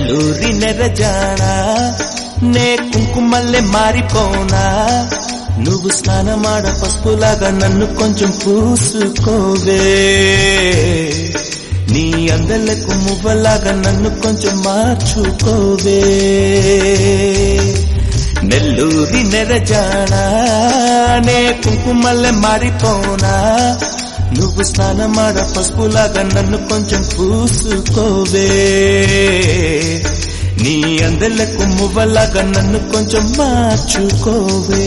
నెల్లూరి నెరజానా నే కుంకుమల్లె మారిపోనా నువ్వు స్నానమాడ పసుపులాగా నన్ను కొంచెం పూసుకోవే నీ అందలకు మువ్వలాగా నన్ను కొంచెం మార్చుకోవే నెల్లూరి నెరజానా నే కుంకుమల్లె మారిపోనా నువ్వు స్నానమాడ పసుపులాగా నన్ను కొంచెం పూసుకోవే నీ అందలకు మువ్వలాగా నన్ను కొంచెం మార్చుకోవే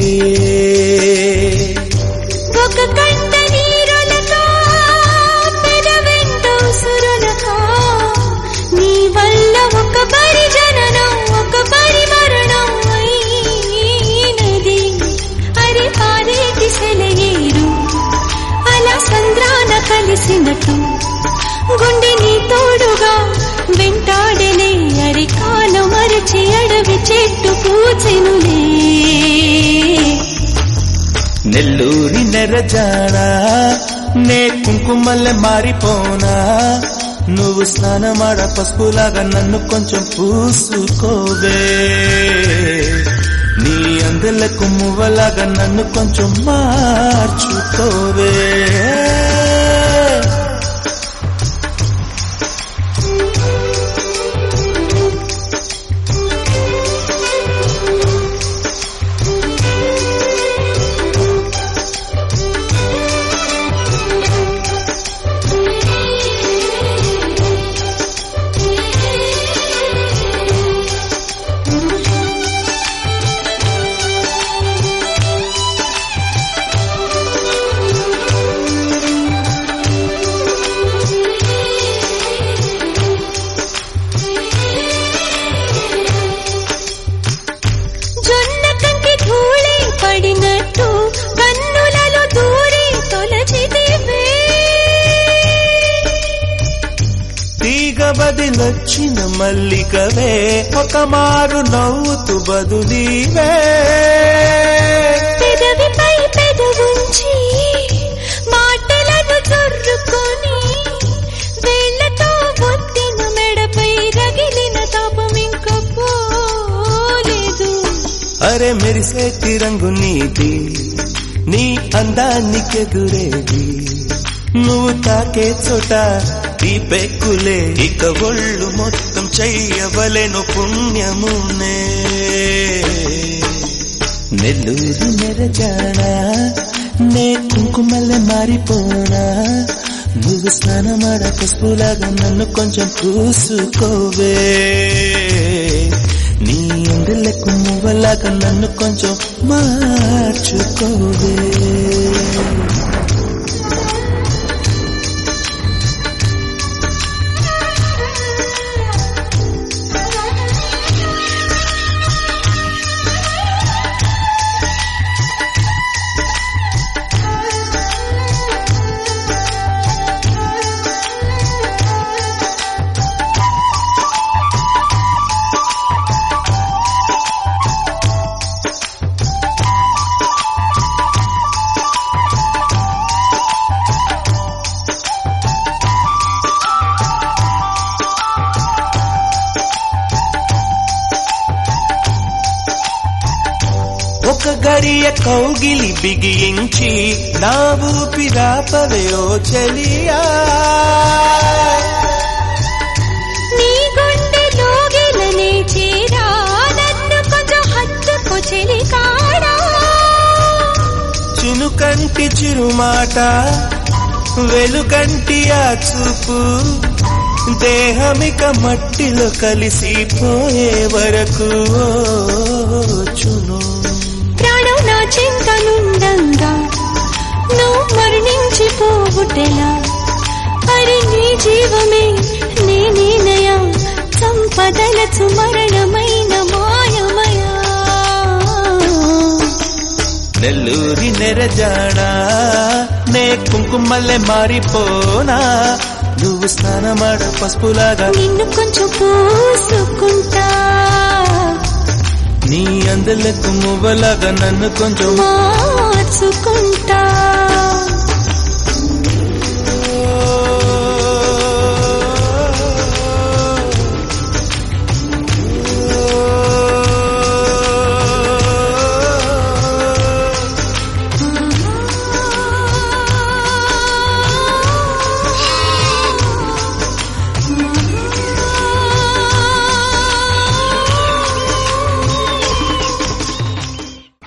ఒక కంట నీరులకా పెదవెంట ఉసురులకా నీ వల్ల ఒక పరి జననం ఒక పరి మరణం అయినది అరి పారేటి సెలయేరు అలా సంద్రాన కలిసినట్టు గుండె నీ తోడుగా వెంటాడలే అరి కాలం మరచి అడవి చెట్టు పూచెనులే నెల్లూరి నెరజానా నే కుంకుమల్లె మారిపోనా నువ్వు స్నానమాడ పసుపులాగా నన్ను కొంచెం పూసుకోవే నీ అందలకు మువ్వలాగా నన్ను కొంచెం మార్చుకోవే జొన్న కంటి ధూళి పడినట్టు కన్నులలో దూరి తొలచిదివే తీగ బదిలొచ్చిన మల్లికవే ఒక మారు నవ్వుతూ బదులీవే పెదవిపై పెదవుంచి మాటలను చొర్రుకొని వేళ్లతో ఒత్తిన మెడపై రగిలిన తాపం ఇంక పోలేదు అరే మెరిసే తిరంగు నీది నీ అందానికెదురేది నువ్వు తాకే చోట ఈ పెక్కులే ఇక ఒళ్ళు మొత్తం చెయ్యవలెను పుణ్యమునే నెల్లూరు నెరజానా నే కుంకుమల్లె మారిపోనా నువ్వు స్నానమాడ పసుపులాగా నన్ను కొంచెం పూసుకోవే నీ అందలకు మువ్వలాగా నన్ను కొంచెం మార్చుకోవే ఒక గడియ కౌగిలి బిగించి నా ఊపిరాపవే ఓ చెలియా నీ గుండెలో గిలనే చేరా నన్ను కొంచెం హత్తుకు చెలికాడా చినుకంటి చిరుమాట వెలుకంటి ఆ చూపు దేహమిక మట్టిలో కలిసిపోయే వరకు ఓ చును ప్రాణం నా చింతనుండంగా నువ్వు మరణించిపోవుటెలా అరి నీ జీవమే నేనేనయా సంపదలచు మరణమైన మాయమయా నెల్లూరి నెరజాడా నే కుంకుమల్లె మారిపోనా నువ్వు స్నానమాడ పసుపులాగా నిన్ను కొంచెం పూసుకుంటా నీ అందలకు మువ్వలాగా నన్ను కొంచెం మార్చుకుంటా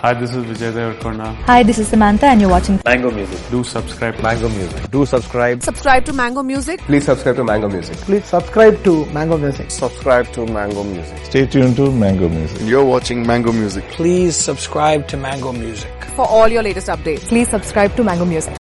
Hi, this is Vijay Devarkonda. Hi, this is Samantha and you're watching Mango Music. Do subscribe. Mango Music. Do subscribe. subscribe to Mango Music. Please subscribe to Mango Music. Please subscribe to Mango Music. Subscribe to Mango Music. Stay tuned to Mango Music. You're watching Mango Music. Please subscribe to Mango Music. For all your latest updates. Please subscribe to Mango Music.